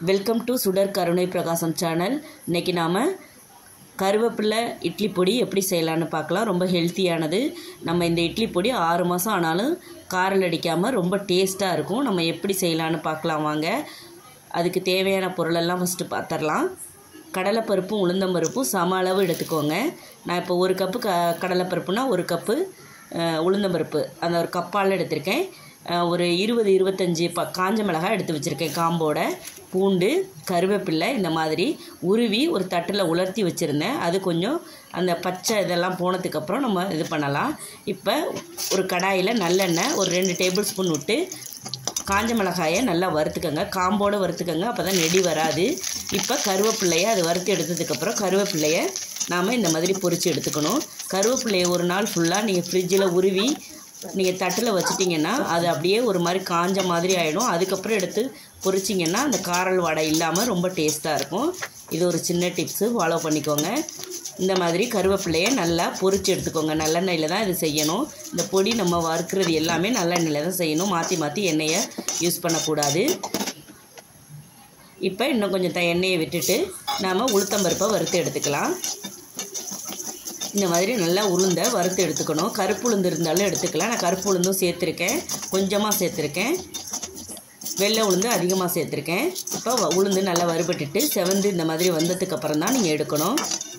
welcome to சுடர் கருணை பிரகாசம் சேனல் இன்றைக்கி நாம் கருவேப்பிலை இட்லி பொடி எப்படி செய்யலான்னு பார்க்கலாம் ரொம்ப ஹெல்த்தியானது நம்ம இந்த இட்லி பொடி ஆறு மாதம் ஆனாலும் காரல் அடிக்காமல் ரொம்ப டேஸ்ட்டாக இருக்கும் நம்ம எப்படி செய்யலான்னு பார்க்கலாம் வாங்க அதுக்கு தேவையான பொருளெல்லாம் ஃபஸ்ட்டு பார்த்துடலாம் கடலைப்பருப்பும் உளுந்தம்பருப்பும் சம அளவு எடுத்துக்கோங்க நான் இப்போ ஒரு கப்பு க கடலைப்பருப்புனா ஒரு கப்பு அஹ், உளுந்தம்பருப்பு அந்த ஒரு கப்பால் எடுத்திருக்கேன் அஹ், ஒரு இருபது இருபத்தஞ்சி ப காஞ்ச மிளகாய் எடுத்து வச்சுருக்கேன் காம்போட பூண்டு கருவேப்பில்லை இந்த மாதிரி உருவி ஒரு தட்டில் உலர்த்தி வச்சுருந்தேன் அது கொஞ்சம் அந்த பச்சை இதெல்லாம் போனதுக்கப்புறம் நம்ம இது பண்ணலாம் இப்போ ஒரு கடாயில் நல்லெண்ணெய் ஒரு ரெண்டு டேபிள் ஸ்பூன் விட்டு காஞ்ச மிளகாயை நல்லா வறுத்துக்கோங்க காம்போடு வறுத்துக்கோங்க அப்போ தான் நெடி வராது இப்போ கருவேப்பிள்ளையை அது வறுத்து எடுத்ததுக்கப்புறம் கருவேப்பிள்ளையை நாம் இந்த மாதிரி பொரித்து எடுத்துக்கணும் கருவேப்பிள்ளையை ஒரு நாள் ஃபுல்லாக நீங்கள் ஃப்ரிட்ஜில் உருவி நீங்கள் தட்டில் வச்சிட்டிங்கன்னா அது அப்படியே ஒரு மாதிரி காஞ்ச மாதிரி ஆகிடும் அதுக்கப்புறம் எடுத்து பொரிச்சிங்கன்னா அந்த காரல் வடை இல்லாமல் ரொம்ப டேஸ்ட்டாக இருக்கும் இது ஒரு சின்ன டிப்ஸு ஃபாலோ பண்ணிக்கோங்க இந்த மாதிரி கருவேப்பிலையை நல்லா பொரிச்சு எடுத்துக்கோங்க நல்லெண்ணெயில் தான் இது செய்யணும் இந்த பொடி நம்ம வறுக்கிறது எல்லாமே நல்லெண்ணெயில் தான் செய்யணும் மாற்றி மாற்றி எண்ணெயை யூஸ் பண்ணக்கூடாது இப்போ இன்னும் கொஞ்சம் த எண்ணெயை விட்டுட்டு நாம் உளுத்தம்பருப்பை வறுத்து எடுத்துக்கலாம் இந்த மாதிரி நல்லா உளுந்தை வறுத்து எடுத்துக்கணும் கருப்பு உளுந்து இருந்தாலும் எடுத்துக்கலாம் நான் கருப்பு உளுந்தும் சேர்த்துருக்கேன் கொஞ்சமாக சேர்த்துருக்கேன் வெள்ளை உளுந்து அதிகமாக சேர்த்துருக்கேன் இப்போ வ- உளுந்து நல்லா வறுபட்டுட்டு செவந்து இந்த மாதிரி வந்ததுக்கு அப்புறம் தான் நீங்கள் எடுக்கணும்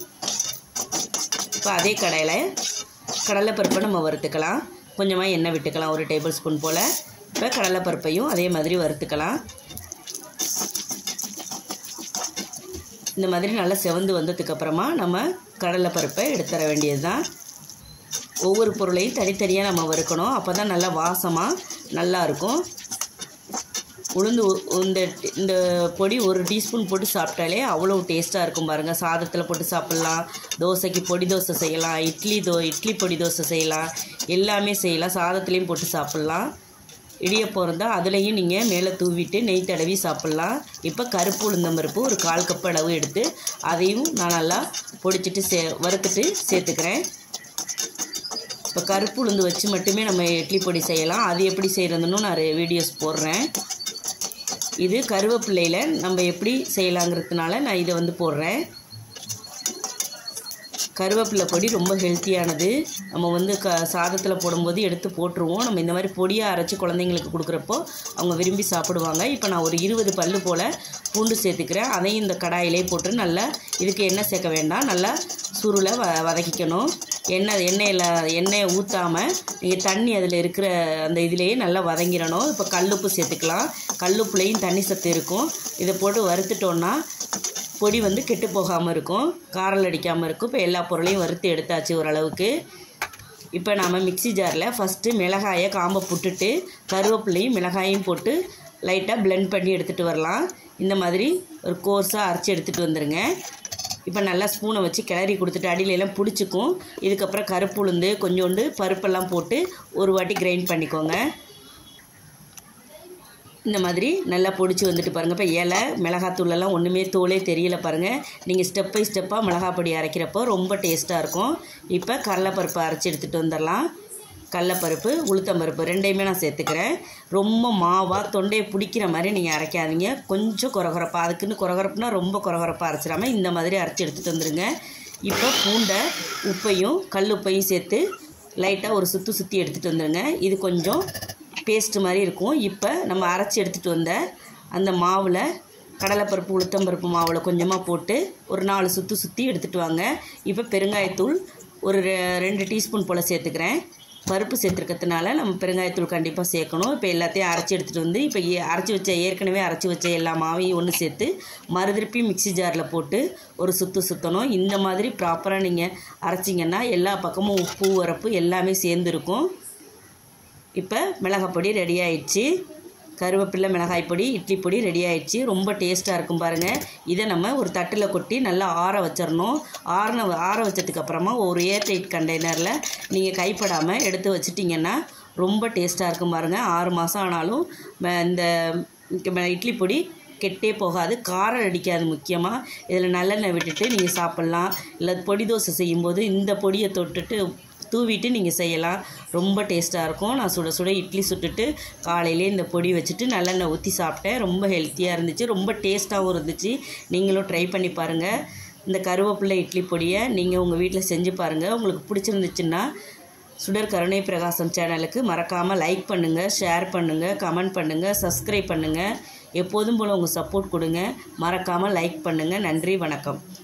இப்போ அதே கடையில் கடலைப்பருப்பை நம்ம வறுத்துக்கலாம் கொஞ்சமாக எண்ணெய் விட்டுக்கலாம் ஒரு டேபிள் ஸ்பூன் போல் இப்போ கடலைப்பருப்பையும் அதே மாதிரி வறுத்துக்கலாம் இந்த மாதிரி நல்லா செவந்து வந்ததுக்கப்புறமா நம்ம கடலைப்பருப்பை எடுத்துற வேண்டியது தான் ஒவ்வொரு பொருளையும் தனித்தனியாக நம்ம வறுக்கணும் அப்போ தான் நல்லா வாசமாக நல்லா இருக்கும் உளுந்து ஒ- இந்த இந்த பொடி ஒரு டீஸ்பூன் போட்டு சாப்பிட்டாலே அவ்வளோ டேஸ்ட்டாக இருக்கும் பாருங்கள் சாதத்தில் போட்டு சாப்பிட்லாம் தோசைக்கு பொடி தோசை செய்யலாம் இட்லி தோ இட்லி பொடி தோசை செய்யலாம் எல்லாமே செய்யலாம் சாதத்துலேயும் போட்டு சாப்பிட்லாம் இடியப்பம் இருந்தால் அதுலேயும் நீங்கள் மேலே தூவிட்டு நெய் தடவி சாப்பிட்லாம் இப்போ கருப்பு உளுந்தம்பருப்பு ஒரு கால் கப் அளவு எடுத்து அதையும் நான் நல்லா பொடிச்சிட்டு சே வறுத்துட்டு சேர்த்துக்கிறேன் இப்போ கருப்பு உளுந்து வச்சு மட்டுமே நம்ம இட்லி பொடி செய்யலாம் அது எப்படி செய்கிறதுன்னு நான் வீடியோஸ் போடுறேன் இது கருவேப்பிள்ளையில் நம்ம எப்படி செய்யலாங்கிறதுனால நான் இதை வந்து போடுறேன் கருவேப்பிலை பொடி ரொம்ப ஹெல்த்தியானது நம்ம வந்து க சாதத்தில் போடும்போது எடுத்து போட்டுருவோம் நம்ம இந்த மாதிரி பொடியாக அரைச்சி குழந்தைங்களுக்கு கொடுக்குறப்போ அவங்க விரும்பி சாப்பிடுவாங்க இப்போ நான் ஒரு இருபது பல்லு போல் பூண்டு சேர்த்துக்கிறேன் அதையும் இந்த கடாயிலே போட்டு நல்லா இதுக்கு எண்ணெய் சேர்க்க வேண்டாம் நல்லா சுருளை வ வதக்கிக்கணும் எண்ணெய் எண்ணெயில் எண்ணெயை ஊற்றாமல் நீங்கள் தண்ணி அதில் இருக்கிற அந்த இதுலேயே நல்லா வதங்கிடணும் இப்போ கல்லுப்பு சேர்த்துக்கலாம் கல்லுப்புலேயும் தண்ணி சத்து இருக்கும் இதை போட்டு வறுத்துட்டோன்னா பொடி வந்து கெட்டு போகாமல் இருக்கும் காரல் அடிக்காமல் இருக்கும் இப்போ எல்லா பொருளையும் வறுத்து எடுத்தாச்சு ஓரளவுக்கு இப்போ நாம் மிக்ஸி ஜாரில் ஃபஸ்ட்டு மிளகாயை காம்பை புட்டுட்டு கருவேப்பிலையும் மிளகாயும் போட்டு லைட்டாக blend பண்ணி எடுத்துகிட்டு வரலாம் இந்த மாதிரி ஒரு கோர்ஸாக அரைச்சி எடுத்துகிட்டு வந்துடுங்க இப்போ நல்லா ஸ்பூனை வச்சு கிளறி கொடுத்துட்டு அடியில எல்லாம் பிடிச்சிக்கும் இதுக்கப்புறம் கருப்பு உளுந்து கொஞ்சோண்டு பருப்பெல்லாம் போட்டு ஒரு வாட்டி கிரைண்ட் பண்ணிக்கோங்க இந்த மாதிரி நல்லா பொடிச்சு வந்துட்டு பாருங்கள் இப்போ இலை மிளகாத்தூளெல்லாம் ஒன்றுமே தோலே தெரியல பாருங்கள் நீங்கள் ஸ்டெப் பை ஸ்டெப்பாக மிளகாய் பொடி அரைக்கிறப்போ ரொம்ப டேஸ்ட்டாக இருக்கும் இப்போ கடலைப்பருப்பு அரைச்சி எடுத்துகிட்டு வந்துடலாம் கடலைப்பருப்பு உளுத்தம்பருப்பு ரெண்டையுமே நான் சேர்த்துக்கிறேன் ரொம்ப மாவாக தொண்டையை பிடிக்கிற மாதிரி நீங்கள் அரைக்காதீங்க கொஞ்சம் குறகுறப்பாக அதுக்குன்னு குறகுறப்புனா ரொம்ப குறகுறப்பாக அரைச்சிடாம இந்த மாதிரி அரைச்சி எடுத்துகிட்டு வந்துடுங்க இப்போ பூண்டை உப்பையும் கல் உப்பையும் சேர்த்து லைட்டாக ஒரு சுற்றி சுற்றி எடுத்துகிட்டு வந்துடுங்க இது கொஞ்சம் பேஸ்ட் மாதிரி இருக்கும் இப்போ நம்ம அரைச்சி எடுத்துகிட்டு வந்த அந்த மாவில் கடலைப்பருப்பு உளுத்தம்பருப்பு மாவில் கொஞ்சமாக போட்டு ஒரு நாலு சுற்றி சுற்றி எடுத்துகிட்டு வாங்க இப்போ பெருங்காயத்தூள் ஒரு ரெ- ரெண்டு டீஸ்பூன் போல் சேர்த்துக்கிறேன் பருப்பு சேர்த்துருக்கிறதுனால நம்ம பெருங்காயத்தூள் கண்டிப்பாக சேர்க்கணும் இப்போ எல்லாத்தையும் அரைச்சி எடுத்துகிட்டு வந்து இப்போ ஏ- அரைச்சி வச்ச ஏற்கனவே அரைச்சி வச்ச எல்லா மாவையும் ஒன்று சேர்த்து மறுதிருப்பி மிக்ஸி ஜாரில் போட்டு ஒரு சுற்று சுற்றணும் இந்த மாதிரி ப்ராப்பராக நீங்கள் அரைச்சிங்கன்னா எல்லா பக்கமும் உப்பு உரப்பு எல்லாமே சேர்ந்துருக்கும் இப்போ மிளகாய் பொடி ரெடி ஆயிடுச்சு கருவேப்பிலை மிளகாய் பொடி இட்லி பொடி ரெடி ஆயிடுச்சு ரொம்ப டேஸ்ட்டாக இருக்கும் பாருங்கள் இதை நம்ம ஒரு தட்டில் கொட்டி நல்லா ஆற வச்சிடணும் ஆறின ஆற வச்சதுக்கு அப்புறமா ஒரு ஏர் டைட் கண்டெய்னரில் நீங்கள் கைப்படாமல் எடுத்து வச்சிட்டிங்கன்னா ரொம்ப டேஸ்ட்டாக இருக்கும் பாருங்கள் ஆறு மாதம் ஆனாலும் ம- இந்த ம- இட்லி பொடி கெட்டே போகாது காரம் அடிக்காது முக்கியமாக இதில் நல்லெண்ணெய் விட்டுட்டு நீங்கள் சாப்பிட்லாம் இல்லை பொடி தோசை செய்யும்போது இந்த பொடியை தொட்டுட்டு தூவிட்டு நீங்கள் செய்யலாம் ரொம்ப டேஸ்ட்டாக இருக்கும் நான் சுட சுட இட்லி சுட்டுட்டு காலையிலே இந்த பொடி வச்சுட்டு நல்லெண்ணெய் ஊற்றி சாப்பிட்டேன் ரொம்ப ஹெல்த்தியாக இருந்துச்சு ரொம்ப டேஸ்ட்டாகவும் இருந்துச்சு நீங்களும் ட்ரை பண்ணி பாருங்கள் இந்த கருவேப்பிலை இட்லி பொடியை நீங்கள் உங்கள் வீட்டில் செஞ்சு பாருங்கள் உங்களுக்கு பிடிச்சிருந்துச்சுன்னா சுடர் கருணை பிரகாசம் சேனலுக்கு மறக்காமல் லைக் பண்ணுங்கள் ஷேர் பண்ணுங்கள் கமெண்ட் பண்ணுங்கள் சப்ஸ்கிரைப் பண்ணுங்கள் எப்போதும் போல் உங்கள் சப்போர்ட் கொடுங்க மறக்காமல் லைக் பண்ணுங்கள் நன்றி வணக்கம்